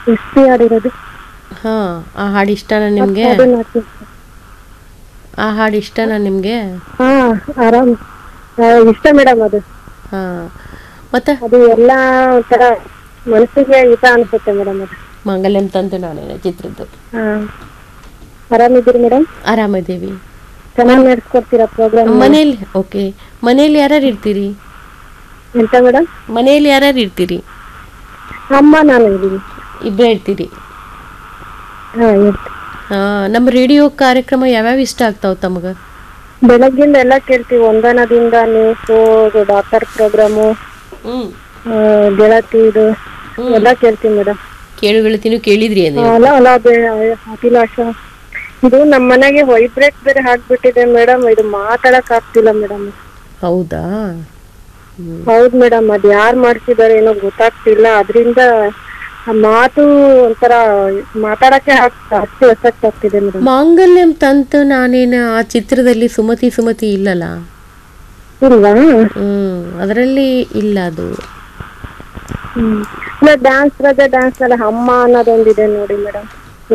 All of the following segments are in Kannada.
ಎಸ್ ಪಿ ಹಾಡಿರೋದು ಹಾ ಆ ಹಾಡು ಇಷ್ಟನಾ ನಿಮಗೆ ಅದು ನೋಡ್ತೀನಿ ಆ ಹಾಡು ಇಷ್ಟನಾ ನಿಮಗೆ ಹಾ ಆರಾಮ್ ಆ, ಇಷ್ಟ ಮೇಡಮ್ ಅದು ಹಾ ಮತ್ತೆ ಅದು ಎಲ್ಲ ಒಂಥರ ಮನಸ್ಸಿಗೆ ಹಿತ ಅನ್ಸುತ್ತೆ ಮೇಡಮ್ ಅದು ಮಂಗಲ್ಯಂ ತಂತು ನಾನೇನ ಚಿತ್ರದ್ದು ಹಾ ಆರಾಮಿದ್ದೀರಿ ಮೇಡಮ್ ಆರಾಮದೇವಿ ಚೆನ್ನಾಗಿ ನಡೆಸ್ಕೊಡ್ತೀರಾ ಪ್ರೋಗ್ರಾಮ್ ಮನೇಲಿ ಓಕೆ ಮನೇಲಿ ಯಾರ್ಯಾರು ಇರ್ತೀರಿ ಎಂತ ಮೇಡಮ್ ಮನೇಲಿ ಯಾರ್ಯಾರು ಇರ್ತೀರಿ ಅಮ್ಮ ನಾನು ಇದ್ದೀವಿ ಇಬ್ಬರೇ ಇರ್ತೀರಿ ಹಾ ಇರ್ತೀನಿ ಆ, ನಮ್ಮ ರೇಡಿಯೋ ಕಾರ್ಯಕ್ರಮ ಯಾವ್ಯಾವ ಇಷ್ಟ ಆಗ್ತಾವ ತಮಗೆ ಬೆಳಗ್ಗಿಂದ ಎಲ್ಲ ಕೇಳ್ತೀವಿ ಒಂದನದಿಂದ ನ್ಯೂಸು ಡಾಕ್ಟರ್ ಪ್ರೋಗ್ರಾಮು ಹ್ಞೂ ಗೆಳತಿ ಇದು ಎಲ್ಲ ಕೇಳ್ತೀವಿ ಮೇಡಮ್ ಕೇಳು ಗೆಳತಿನೂ ಕೇಳಿದ್ರಿ ಅದು ಅಲ್ಲ ಅಲ್ಲ ಬೆ- ಅಭಿಲಾಷ ಇದು ನಮ್ಮ ಮನೆಗೆ ವೈಬ್ರೇಟ್ ಬೇರೆ ಹಾಕ್ಬಿಟ್ಟಿದೆ ಮೇಡಮ್ ಇದು ಮಾತಾಡಕ್ ಆಗ್ತಿಲ್ಲ ಮೇಡಮ್ ಹೌದಾ ಹೌದ್ ಮೇಡಮ್ ಅದ್ ಯಾರ್ ಮಾಡ್ತಿದಾರೆ ಏನೋ ಗೊತ್ತಾಗ್ತಿಲ್ಲ ಅದರಿಂದ ಮಾತು ಒಂಥರ ಮಾತಾಡಕ್ಕೆ ಆಗ್- ಅಷ್ಟು ಎಫೆಕ್ಟ್ ಆಗ್ತಿದೆ ಮೇಡಮ್ ಮಾಂಗಲ್ಯಂ ತಂತು ನಾನೇನ ಆ ಚಿತ್ರದಲ್ಲಿ ಸುಮತಿ ಸುಮತಿ ಇಲ್ಲಲ್ಲ ಇಲ್ವಾ ಹ್ಮ್ ಅದರಲ್ಲಿ ಇಲ್ಲ ಅದು ಹ್ಮ್ ಡ್ಯಾನ್ಸ್ ರಜೆ ಡ್ಯಾನ್ಸ್ ಅಲ್ಲಿ ಅಮ್ಮ ಅನ್ನೋದೊಂದಿದೆ ನೋಡಿ ಮೇಡಮ್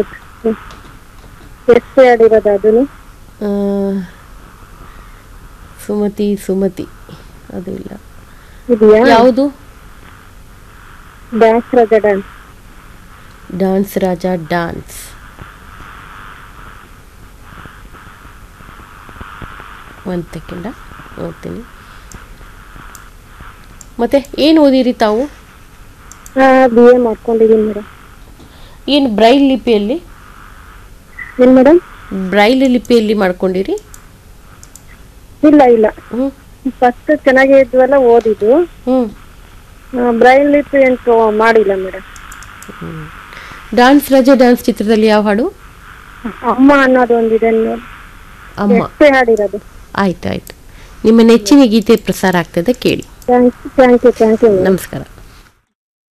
ಎಷ್ಟು ಆಡಿರೋದು ಅದನ್ನು ಆ, ಸುಮತಿ ಸುಮತಿ ಅದು ಇಲ್ಲ ಇದೆಯಾ ಯಾವುದು ಡ್ಯಾನ್ಸ್ ರಜೆ ಡ್ಯಾನ್ಸ್ ಡಾನ್ಸ್ ರಾಜ ಡಾನ್ಸ್ ಒಂದು ಸೆಕೆಂಡ ನೋಡ್ತೀನಿ ಮತ್ತೆ ಏನು ಓದಿರಿ ತಾವು ಬಿ ಎ ಮಾಡ್ಕೊಂಡಿದೀನಿ ಮೇಡಮ್ ಏನು ಬ್ರೈಲ್ ಲಿಪಿಯಲ್ಲಿ ಏನ್ ಮೇಡಮ್ ಬ್ರೈಲ್ ಲಿಪಿಯಲ್ಲಿ ಮಾಡ್ಕೊಂಡಿರಿ ಇಲ್ಲ ಇಲ್ಲ ಹ್ಞೂ ಫಸ್ಟ್ ಚೆನ್ನಾಗಿ ಇದ್ವಲ್ಲ ಓದಿದ್ದು ಹ್ಞೂ ಬ್ರೈಲ್ ಲಿಪಿ ಎಂಟು ಮಾಡಿಲ್ಲ ಮೇಡಮ್ ಡಾನ್ಸ್ ರಾಜ ಡಾನ್ಸ್ ಚಿತ್ರದಲ್ಲಿ ಯಾವ ಹಾಡು ಅಮ್ಮ ಅನ್ನೋದು ಒಂದಿದೆ ನೋಡಿ ಅಮ್ಮ ಎಷ್ಟೇ ಹಾಡಿರೋದು ಆಯ್ತು ಆಯ್ತು ನಿಮ್ಮ ನೆಚ್ಚಿನ ಗೀತೆ ಪ್ರಸಾರ ಆಗ್ತದೆ ಕೇಳಿ thank you thank you thank you ನಮಸ್ಕಾರ